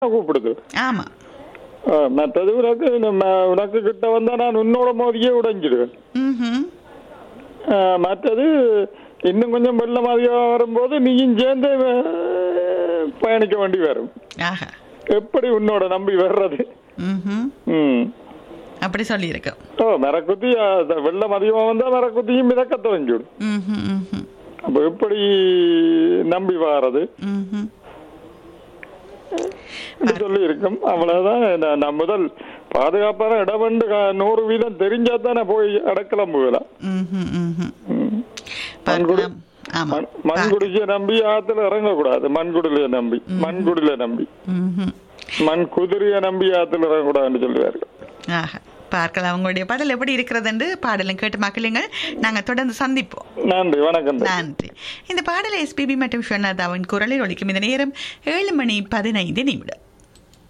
கூப்பிடுது ஆமா ஆ, மற்றது உனக்கு நம்ம உனக்கு கிட்ட வந்தா நான் உன்னோட மோதியே உடைஞ்சிடுவேன் ம்ஹும். ஆ, மற்றது இன்னும் கொஞ்சம் வெள்ளம் அதிகம் வரும்போது நீயும் சேர்ந்து அஹ், பயணிக்க வேண்டி வரும் ஆஹா எப்படி உன்னோட நம்பி வர்றது ம்ஹும். ம் அப்படி சொல்லியிருக்கோம் ஓ மரக்குத்தி அஹ், வெள்ளம் அதிகமா வந்தா மரக்குத்தியும் மிதக்க துவங்கிவிடும் ம்ஹும், ம்ஹும், அப்ப எப்படி நம்பி வாரது ம்ஹும். சொல்லி இருக்கும் அவ்வளவுதான் நான் நான் முதல் பாதுகாப்பான இடம் வந்து க- நூறு வீதம் தெரிஞ்சா தானே போய் அடக்கலாம் போகலாம் ம்ஹும், ம்ஹும். ம். பார்க்கலாம் ஆமா மண் மண்குடிச்ச நம்பி ஆத்துல இறங்கக்கூடாது மண்குடில நம்பி மண்குடில நம்பி ம்ஹும். மண் குதிரைய நம்பி ஆத்துல இறங்கக்கூடாதுன்னு சொல்லுவார்கள் ஆஹா பார்க்கலாம் உங்களுடைய பாடல் எப்படி இருக்கிறது என்று பாடலும் கேட்டு மக்களுங்கள் நாங்கள் தொடர்ந்து சந்திப்போம் நன்றி வணக்கம் நன்றி இந்த பாடலை எஸ்பிபி மற்றும் ஷோனாதாவின் குரலில் ஒலிக்கும் இந்த நேரம் ஏழு மணி பதினைந்து நிமிடம்